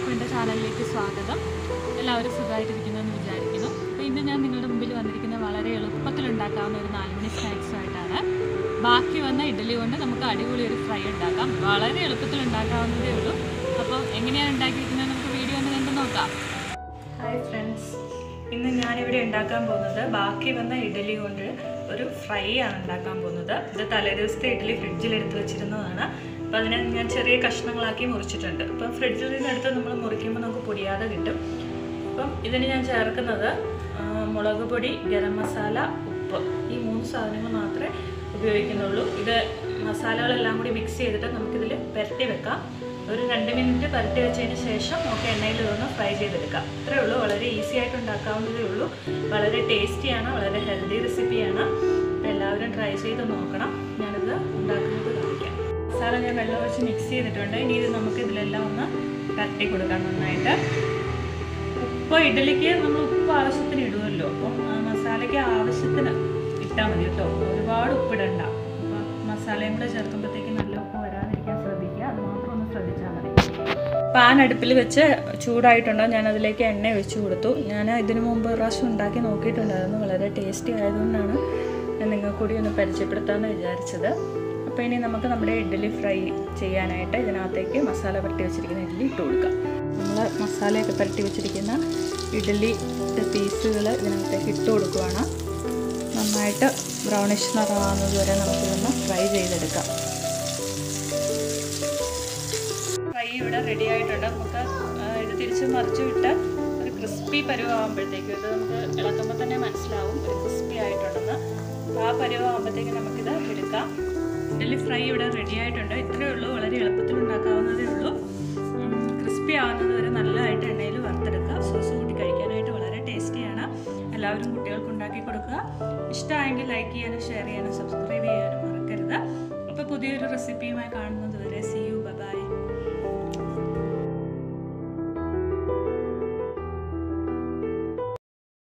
എല്ലാവർക്കും എൻ്റെ ചാനലിലേക്ക് സ്വാഗതം എല്ലാവരും സുഖമായിട്ടിരിക്കുന്നെന്ന് വിചാരിക്കുന്നു അപ്പോൾ ഇന്ന് ഞാൻ നിങ്ങളുടെ മുമ്പിൽ വന്നിരിക്കുന്ന വളരെ എളുപ്പത്തിൽ ഉണ്ടാക്കാവുന്ന ഒരു നാലുമണി സ്നാക്സുമായിട്ടാണ് ബാക്കി വന്ന ഇഡ്ഡലി കൊണ്ട് നമുക്ക് അടിപൊളി ഒരു ഫ്രൈ ഉണ്ടാക്കാം വളരെ എളുപ്പത്തിൽ ഉണ്ടാക്കാവുന്നതേ ഉള്ളൂ അപ്പോൾ എങ്ങനെയാണ് ഉണ്ടാക്കിയിരിക്കുന്നത് നമുക്ക് വീഡിയോ ഒന്ന് കണ്ട് നോക്കാം ഹായ് ഫ്രണ്ട്സ് ഇന്ന് ഞാനിവിടെ ഉണ്ടാക്കാൻ പോകുന്നത് ബാക്കി വന്ന ഇഡ്ഡലി കൊണ്ട് ഒരു ഫ്രൈ ആണ് ഉണ്ടാക്കാൻ പോകുന്നത് ഇത് തലേദിവസത്തെ ഇഡ്ഡലി ഫ്രിഡ്ജിൽ എടുത്ത് വെച്ചിരുന്നതാണ് അപ്പോൾ അതിനെ ഞാൻ ചെറിയ കഷ്ണങ്ങളാക്കി മുറിച്ചിട്ടുണ്ട് അപ്പം ഫ്രിഡ്ജിൽ നിന്ന് എടുത്ത് നമ്മൾ മുറിക്കുമ്പോൾ നമുക്ക് പൊടിയാതെ കിട്ടും അപ്പം ഇതിന് ഞാൻ ചേർക്കുന്നത് ആ, മുളക് പൊടി ഗരം മസാല ഉപ്പ് ഈ മൂന്ന് സാധനങ്ങൾ മാത്രമേ ഉപയോഗിക്കുന്നുള്ളൂ ഇത് മസാലകളെല്ലാം കൂടി മിക്സ് ചെയ്തിട്ട് നമുക്കിതിൽ പുരട്ടി വെക്കാം ഒരു രണ്ട് മിനിറ്റ് പുരട്ടി വെച്ചതിന് ശേഷം നമുക്ക് എണ്ണയിൽ ഇതൊന്ന് ഫ്രൈ ചെയ്തെടുക്കാം ഇത്രേ ഉള്ളൂ വളരെ ഈസി ആയിട്ട് ഉണ്ടാക്കാവുന്നതേ ഉള്ളൂ വളരെ ടേസ്റ്റിയാണ് വളരെ ഹെൽത്തി റെസിപ്പിയാണ് അപ്പോൾ എല്ലാവരും ട്രൈ ചെയ്ത് നോക്കണം ഞാനിത് ഉണ്ടാക്കുന്നത് കാണിക്കാം മസാല ഞാൻ വെള്ളം ഒഴിച്ച് മിക്സ് ചെയ്തിട്ടുണ്ട് ഇനി ഇത് നമുക്ക് ഇതിലെല്ലാം ഒന്ന് തട്ടി കൊടുക്കാം നന്നായിട്ട് ഉപ്പ് ഇഡ്ഡലിക്ക് നമ്മൾ ഉപ്പ് ആവശ്യത്തിന് ഇടുമല്ലോ അപ്പം ആ മസാലയ്ക്ക് ആവശ്യത്തിന് ഇട്ടാൽ മതി കേട്ടോ ഒരുപാട് ഉപ്പിടണ്ട അപ്പം മസാലയും കൂടെ ചേർക്കുമ്പോഴത്തേക്ക് നല്ല ഉപ്പ് വരാതിരിക്കാൻ ശ്രദ്ധിക്കുക അത് മാത്രം ഒന്ന് ശ്രദ്ധിച്ചാൽ മതി പാൻ അടുപ്പിൽ വെച്ച് ചൂടായിട്ടുണ്ടോ ഞാൻ അതിലേക്ക് എണ്ണ ഒഴിച്ചു കൊടുത്തു ഞാൻ ഇതിനു മുമ്പ് ഒരു പ്രാവശ്യം ഉണ്ടാക്കി നോക്കിയിട്ടുണ്ടായിരുന്നു വളരെ ടേസ്റ്റി ആയതുകൊണ്ടാണ് ഞാൻ നിങ്ങൾക്ക് കൂടി ഒന്ന് പരിചയപ്പെടുത്താമെന്ന് വിചാരിച്ചത് അപ്പോൾ ഇനി നമുക്ക് നമ്മുടെ ഇഡ്ഡലി ഫ്രൈ ചെയ്യാനായിട്ട് ഇതിനകത്തേക്ക് മസാല പുരട്ടി വെച്ചിരിക്കുന്ന ഇഡ്ഡലി ഇട്ട് കൊടുക്കാം നമ്മൾ മസാലയൊക്കെ പുരട്ടി വെച്ചിരിക്കുന്ന ഇഡ്ഡലി പീസുകൾ ഇതിനകത്തേക്ക് ഇട്ട് കൊടുക്കുവാണ് നന്നായിട്ട് ബ്രൗണിഷ് നിറമാകുന്നത് വരെ നമുക്കിതൊന്ന് ഫ്രൈ ചെയ്തെടുക്കാം ഫ്രൈ ഇവിടെ റെഡി ആയിട്ടുണ്ട് നമുക്ക് ആ, ഇത് തിരിച്ച് മറിച്ച് വിട്ട് ഒരു ക്രിസ്പി പരുവാകുമ്പോഴത്തേക്കും ഇത് നമുക്ക് ഇളക്കുമ്പോൾ തന്നെ മനസ്സിലാവും ഒരു ക്രിസ്പി ആയിട്ടുണ്ടെന്ന് അപ്പോൾ ആ പരുവാകുമ്പോഴത്തേക്കും നമുക്കിത് എടുക്കാം ഇഡലി ഫ്രൈ ഇവിടെ റെഡി ആയിട്ടുണ്ട് ഇത്രയേ ഉള്ളൂ വളരെ എളുപ്പത്തിൽ ഉണ്ടാക്കാവുന്നതേ ഉള്ളൂ ക്രിസ്പി ആവുന്നത് വരെ നല്ലതായിട്ട് എണ്ണയിൽ വറുത്തെടുക്കുക സോസ് കൂട്ടി കഴിക്കാനായിട്ട് വളരെ ടേസ്റ്റിയാണ് എല്ലാവരും കുട്ടികൾക്ക് ഉണ്ടാക്കി കൊടുക്കുക ഇഷ്ടമായെങ്കിൽ ലൈക്ക് ചെയ്യാനും ഷെയർ ചെയ്യാനും സബ്സ്ക്രൈബ് ചെയ്യാനും മറക്കരുത് അപ്പോൾ പുതിയൊരു റെസിപ്പിയുമായി കാണുന്നത് വരെ സി